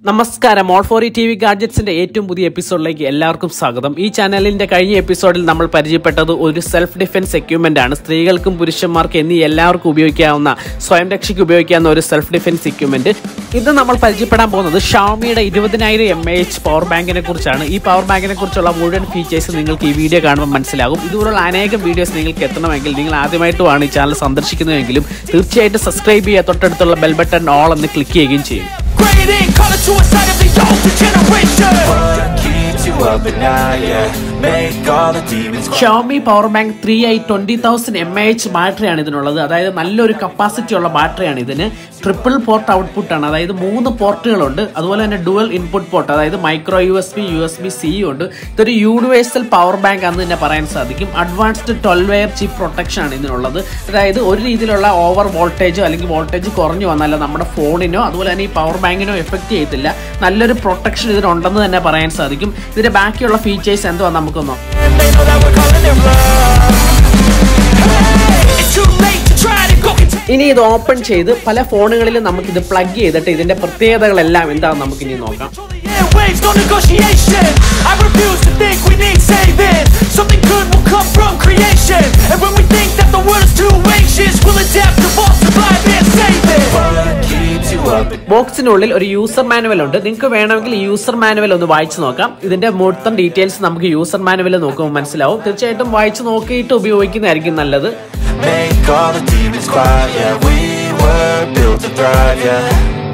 നമസ്കാരം all for T V ഗാഡ്ജറ്റ്സിന്റെ ഏറ്റവും പുതിയ എപ്പിസോഡിലേക്ക് എല്ലാവർക്കും സ്വാഗതം ഈ ചാനലിന്റെ കഴിഞ്ഞ എപ്പിസോഡിൽ നമ്മൾ പരിചയപ്പെട്ടത് ഒരു സെൽഫ് ഡിഫൻസ് എക്യുപ്മെന്റ് ആണ് സ്ത്രീകൾക്കും പുരുഷന്മാർക്കും എന്നീ എല്ലാവർക്കും ഉപയോഗിക്കാവുന്ന സ്വയം രക്ഷയ്ക്ക് ഉപയോഗിക്കാവുന്ന ഒരു സെൽഫ് ഡിഫൻസ് എക്യുപ്മെന്റ് ഇത് നമ്മൾ പരിചയപ്പെടാൻ പോകുന്നത് ഷാമിയുടെ ഇരുപതിനായിരം എം എ എച്ച് പവർ ബാങ്കിനെ കുറിച്ചാണ് ഈ പവർ ബാങ്കിനെ കുറിച്ചുള്ള മുഴുവൻ ഫീച്ചേഴ്സ് നിങ്ങൾക്ക് ഈ വീഡിയോ കാണുമ്പോൾ മനസ്സിലാകും ഇതുപോലുള്ള അനേകം വീഡിയോസ് നിങ്ങൾക്ക് എത്തണമെങ്കിൽ നിങ്ങൾ ആദ്യമായിട്ടുമാണ് ഈ ചാനൽ സന്ദർശിക്കുന്നതെങ്കിലും തീർച്ചയായിട്ടും സബ്സ്ക്രൈബ് ചെയ്യുക തൊട്ടടുത്തുള്ള ബെൽ ബട്ടൺ ഓൾ എന്ന് ക്ലിക്ക് ചെയ്യുകയും ചെയ്യും Great in color suicide of the older generation What keeps you up at night, yeah Make all the demons quiet Xiaomi power bank three I twenty thousand M A H ബാറ്ററിയാണ് ഇതിനുള്ളത് അതായത് നല്ലൊരു capacity ഉള്ള ബാറ്ററിയാണ് ഇതിന് triple port output ആണ് അതായത് മൂന്ന് പോർട്ടുകളുണ്ട് അതുപോലെ തന്നെ ഡുവൽ ഇൻപുട്ട് പോർട്ട് അതായത് micro U S B U S B C ഉണ്ട് ഇതൊരു യൂണിവേഴ്സൽ പവർ ബാങ്ക് ആണെന്ന് തന്നെ പറയാൻ സാധിക്കും advanced twelve wear chip protection ആണ് ഇതിനുള്ളത് അതായത് ഒരു രീതിയിലുള്ള ഓവർ വോൾട്ടേജോ അല്ലെങ്കിൽ വോൾട്ടേജ് കുറഞ്ഞു വന്നാലോ നമ്മുടെ ഫോണിനോ അതുപോലെ തന്നെ ഈ പവർ ബാങ്കിനോ എഫക്റ്റ് ചെയ്യത്തില്ല നല്ലൊരു പ്രൊട്ടക്ഷൻ ഇതിനുണ്ടെന്ന് തന്നെ പറയാൻ സാധിക്കും ഇതിന്റെ ബാക്കിയുള്ള ഫീച്ചേഴ്സ് എന്തുവാ നമുക്കൊന്ന് നോക്കാം And they know that we're calling it love Hey, It's too late to try to go continue ഇനി ഇത് ഓപ്പൺ ചെയ്ത് പല ഫോണുകളിലും നമുക്ക് ഇത് പ്ലഗ് ചെയ്തിട്ട് ഇതിന്റെ പ്രത്യേകതകളെല്ലാം എന്താണെന്ന് നമുക്ക് iനി നോക്കാം the airwaves, no negotiation I refuse to think we need saving Something good will come from creation And when we think that the world is too anxious We'll adapt, evolve, survive and save it What keeps you up at ബോക്സിനുള്ളിൽ ഒരു user manual ഉണ്ട് നിങ്ങൾക്ക് വേണമെങ്കിൽ ഈ user manual ഒന്ന് വായിച്ചു നോക്കാം ഇതിന്റെ മൊത്തം ഡീറ്റെയിൽസ് നമുക്ക് യൂസർ മാനുവൽ നോക്കുമ്പോൾ മനസ്സിലാവും തീർച്ചയായിട്ടും വായിച്ചു നോക്കിയിട്ട് ഉപയോഗിക്കുന്നതായിരിക്കും നല്ലത് Make all the demons quiet, yeah We were built to thrive, yeah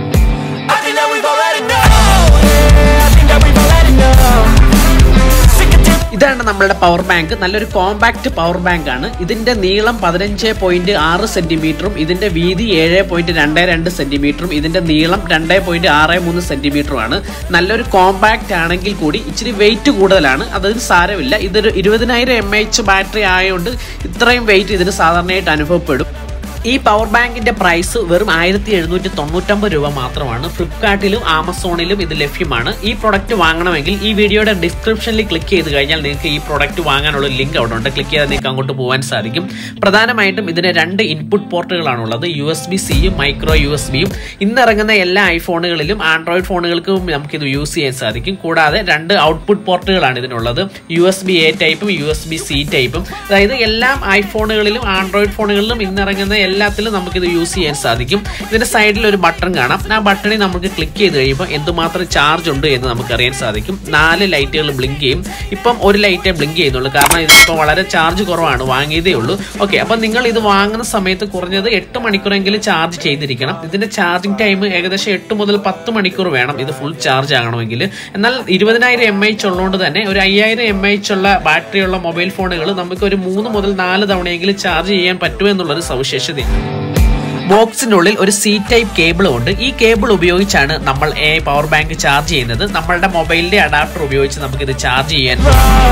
I think that we've all had enough Yeah, I think that we've all had enough Sick of dealing ഇതാണ് നമ്മളുടെ power bank നല്ലൊരു compact power bank ആണ് ഇതിന്റെ നീളം പതിനഞ്ച് point ആറ് സെന്റിമീറ്ററും ഇതിന്റെ വീതി ഏഴ് പോയിന്റ് രണ്ട് രണ്ട് സെന്റിമീറ്ററും ഇതിന്റെ നീളം രണ്ട് പോയിന്റ് ആറ് മൂന്ന് സെന്റിമീറ്ററും ആണ് നല്ലൊരു കോമ്പാക്ട് ആണെങ്കിൽ കൂടി ഇച്ചിരി വെയിറ്റ് കൂടുതലാണ് അതൊരു സാരമില്ല ഇതൊരു ഇരുപതിനായിരം എം എച്ച് ബാറ്ററി ആയതുകൊണ്ട് ഇത്രയും വെയിറ്റ് ഇതിന് സാധാരണയായിട്ട് അനുഭവപ്പെടും ഈ പവർ ബാങ്കിന്റെ പ്രൈസ് വെറും ആയിരത്തി എഴുന്നൂറ്റി തൊണ്ണൂറ്റമ്പത് രൂപ മാത്രമാണ് ഫ്ലിപ്കാർട്ടിലും ആമസോണിലും ഇത് ലഭ്യമാണ് ഈ പ്രൊഡക്റ്റ് വാങ്ങണമെങ്കിൽ ഈ വീഡിയോയുടെ ഡിസ്ക്രിപ്ഷനിൽ ക്ലിക്ക് ചെയ്ത് കഴിഞ്ഞാൽ നിങ്ങൾക്ക് ഈ പ്രൊഡക്റ്റ് വാങ്ങാനുള്ള ലിങ്ക് അവിടെ ഉണ്ട് ക്ലിക്ക് ചെയ്താൽ നിങ്ങൾക്ക് അങ്ങോട്ട് പോകാൻ സാധിക്കും പ്രധാനമായിട്ടും ഇതിന് രണ്ട് ഇൻപുട്ട് പോർട്ടുകളാണുള്ളത് യു എസ് ബി സിയും മൈക്രോ യു എസ് ബിയും ഇന്നിറങ്ങുന്ന എല്ലാ ഐഫോണുകളിലും ആൻഡ്രോയിഡ് ഫോണുകൾക്കും നമുക്കിത് യൂസ് ചെയ്യാൻ സാധിക്കും കൂടാതെ രണ്ട് ഔട്ട്പുട്ട് പോർട്ടുകളാണ് ഇതിനുള്ളത് യു എസ് ബി എ ടൈപ്പും യു എസ് ബി സി ടൈപ്പും അതായത് എല്ലാ ഐഫോണുകളിലും ആൻഡ്രോയിഡ് ഫോണുകളിലും ഇന്നിറങ്ങുന്ന എല്ലാത്തിലും നമുക്കിത് യൂസ് ചെയ്യാൻ സാധിക്കും ഇതിന്റെ സൈഡിൽ ഒരു ബട്ടൺ കാണാം ആ ബട്ടണിൽ നമുക്ക് ക്ലിക്ക് ചെയ്ത് കഴിയുമ്പോൾ എന്തുമാത്രം ചാർജ് ഉണ്ട് എന്ന് നമുക്ക് അറിയാൻ സാധിക്കും നാല് ലൈറ്റുകൾ ബ്ലിങ്ക് ചെയ്യും ഇപ്പം ഒരു ലൈറ്റേ ബ്ലിങ്ക് ചെയ്യുന്നുള്ളൂ കാരണം ഇതിപ്പോൾ വളരെ ചാർജ് കുറവാണ് വാങ്ങിയതേ ഉള്ളൂ ഓക്കെ അപ്പം നിങ്ങൾ ഇത് വാങ്ങുന്ന സമയത്ത് കുറഞ്ഞത് എട്ട് മണിക്കൂറെങ്കിലും ചാർജ് ചെയ്തിരിക്കണം ഇതിന്റെ ചാർജിങ് ടൈം ഏകദേശം എട്ട് മുതൽ പത്ത് മണിക്കൂർ വേണം ഇത് ഫുൾ ചാർജ് ആകണമെങ്കിൽ എന്നാൽ ഇരുപതിനായിരം എം എച്ച് ഉള്ളതുകൊണ്ട് തന്നെ ഒരു അയ്യായിരം എം എച്ച് ഉള്ള ബാറ്ററി ഉള്ള മൊബൈൽ ഫോണുകൾ നമുക്ക് ഒരു മൂന്ന് മുതൽ നാല് തവണയെങ്കിലും ചാർജ് ചെയ്യാൻ പറ്റുമെന്നുള്ളൊരു സവിശേഷതയാണ് ബോക്സിനുള്ളിൽ ഒരു സി ടൈപ്പ് കേബിളും ഉണ്ട് ഈ കേബിൾ ഉപയോഗിച്ചാണ് നമ്മൾ എ പവർ ബാങ്ക് ചാർജ് ചെയ്യുന്നത് നമ്മളുടെ മൊബൈലിന്റെ അഡാപ്റ്റർ ഉപയോഗിച്ച് നമുക്ക് ഇത് ചാർജ് ചെയ്യാൻ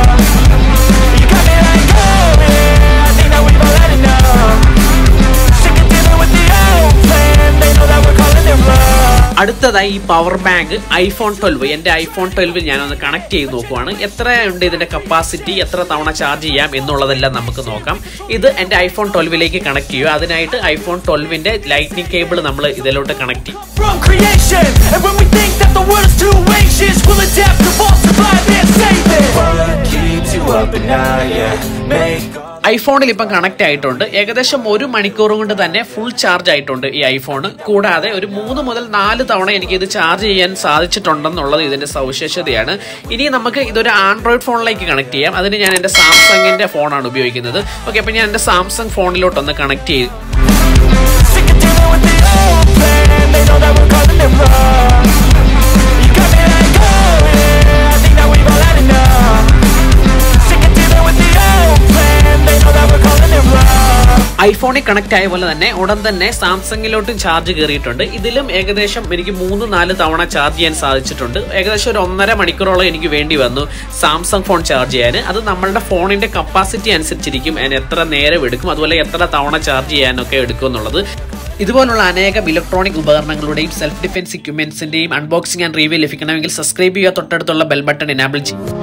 You got me like, oh yeah, I think that we've all had enough Sick of dealing with the old plan They know that we're calling it love അടുത്തതായി ഈ power bank iPhone twelve എൻ്റെ iPhone ട്വൽവിൽ ഞാനൊന്ന് connect ചെയ്ത് നോക്കുവാണ് എത്രയുണ്ട് ഇതിന്റെ capacity എത്ര തവണ ചാർജ് ചെയ്യാം എന്നുള്ളതെല്ലാം നമുക്ക് നോക്കാം ഇത് എൻ്റെ ഐഫോൺ ട്വൽവിലേക്ക് കണക്ട് ചെയ്യുക അതിനായിട്ട് ഐഫോൺ ട്വൽവിന്റെ ലൈറ്റ്നിങ് കേബിൾ നമ്മൾ ഇതിലോട്ട് കണക്ട് ചെയ്യും from creation And when we think that the world is too anxious We'll adapt, evolve, survive and save it What keeps you up at night, yeah Make all ഐഫോണിൽ ഇപ്പം connect ആയിട്ടുണ്ട് ഏകദേശം ഒരു മണിക്കൂർ കൊണ്ട് തന്നെ ഫുൾ ചാർജ് ആയിട്ടുണ്ട് ഈ iPhone കൂടാതെ ഒരു മൂന്ന് മുതൽ നാല് തവണ എനിക്ക് ഇത് ചാർജ് ചെയ്യാൻ സാധിച്ചിട്ടുണ്ടെന്നുള്ളത് ഇതിന്റെ സവിശേഷതയാണ് ഇനി നമുക്ക് ഇതൊരു ആൻഡ്രോയിഡ് ഫോണിലേക്ക് കണക്ട് ചെയ്യാം അതിന് ഞാൻ എൻ്റെ സാംസങ്ങിന്റെ ഫോണാണ് ഉപയോഗിക്കുന്നത് ഓക്കെ അപ്പം ഞാൻ എൻ്റെ സാംസങ് ഫോണിലോട്ടൊന്ന് കണക്ട് ചെയ്ത് Sick of dealing with the old plan They know that we're calling it love You got me like, oh yeah, I think that we've all had enough Sick of dealing with the old plan They know that we're calling it love ഐഫോണിൽ connect ആയ പോലെ തന്നെ ഉടൻ തന്നെ സാംസങ്ങിലോട്ടും charge കയറിയിട്ടുണ്ട് ഇതിലും ഏകദേശം എനിക്ക് മൂന്ന് നാല് തവണ ചാർജ് ചെയ്യാൻ സാധിച്ചിട്ടുണ്ട് ഏകദേശം ഒരു ഒന്നര മണിക്കൂറോളം എനിക്ക് വേണ്ടി വന്നു സാംസങ് ഫോൺ ചാർജ് ചെയ്യാൻ അത് നമ്മളുടെ ഫോണിന്റെ കപ്പാസിറ്റി അനുസരിച്ചിരിക്കും അതിന് എത്ര നേരം എടുക്കും അതുപോലെ എത്ര തവണ ചാർജ് ചെയ്യാനൊക്കെ എടുക്കും എന്നുള്ളത് ഇതുപോലുള്ള അനേകം ഇലക്ട്രോണിക് ഉപകരണങ്ങളുടെയും സെൽഫ് ഡിഫൻസ് ഇക്വിപ്മെന്റ്സിന്റെയും അൺബോക്സിംഗ് ആൻഡ് റിവ്യൂ ലഭിക്കണമെങ്കിൽ സബ്സ്ക്രൈബ് ചെയ്യുക തൊട്ടടുത്തുള്ള ബെൽ ബട്ടൺ എനാബിൾ ചെയ്യും